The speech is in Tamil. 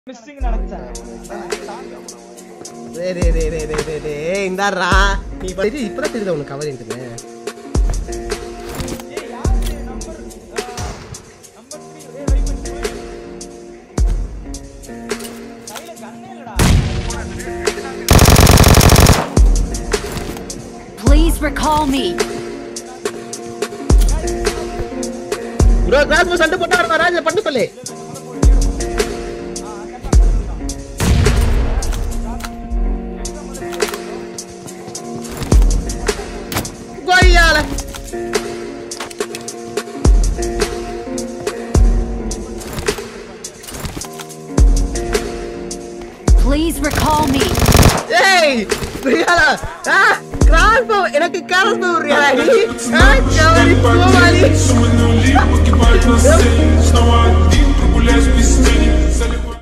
மிஸ்ஸிங் நினைச்சேன் டேய் டேய் டேய் டேய் டேய் டேய் டேய் இந்தாடா நீ இப்ப இது இப்பதான் தெரியுதா உனக்கு கவர் இன்ட்டுன்னு ஏய் யாரு நம்பர் நம்பர் 3 ஏய் வெயிட் பண்ணு கையில கண்ணே இல்லடா Please recall me. Bro class போ சண்டை போட்டா வரணும் ராஜா பண்ணு சொல்லு கொய்யால Please recall me. ஏய் ரியாலா ஆ கிராஸ் போ எனக்கு கிராஸ் போ ரியாலா ஆ கவரி போவாலி Сумма нули, погибать на сцене Снова один, прогуляюсь без тени